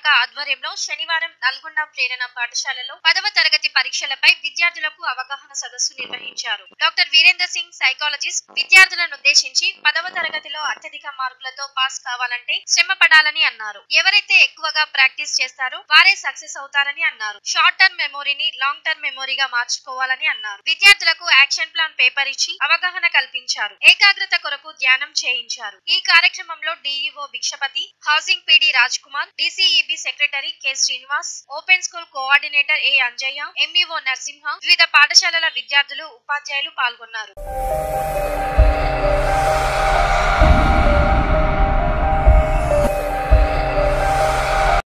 ఆధ్వర్యంలో శనివారం నల్గొండ ప్రేరణ పాఠశాలలో పదవ తరగతి పరీక్షలపై విద్యార్థులకు అవగాహన సదస్సు నిర్వహించారు డాక్టర్ వీరేంద్ర సింగ్ సైకాలజిస్ట్ విద్యార్థులను ఉద్దేశించి పదవ తరగతిలో అత్యధిక మార్కులతో పాస్ కావాలంటే శ్రమ పడాలని అన్నారు ఎవరైతే ఎక్కువగా ప్రాక్టీస్ చేస్తారో వారే సక్సెస్ అవుతారని అన్నారు షార్ట్ టర్మ్ మెమొరీని లాంగ్ టర్మ్ మెమొరీగా మార్చుకోవాలని అన్నారు విద్యార్థులకు యాక్షన్ ప్లాన్ పేపర్ ఇచ్చి అవగాహన కల్పించారు ఏకాగ్రత కొరకు ధ్యానం చేయించారు ఈ కార్యక్రమంలో DEO Bhikshapathi housing PD Raj Kumar DCEB secretary K Srinivas open school coordinator A Anjaiah MEO Narasimha వివిధ పాఠశాలల విద్యార్థులు ఉపాధ్యాయులు పాల్గొన్నారు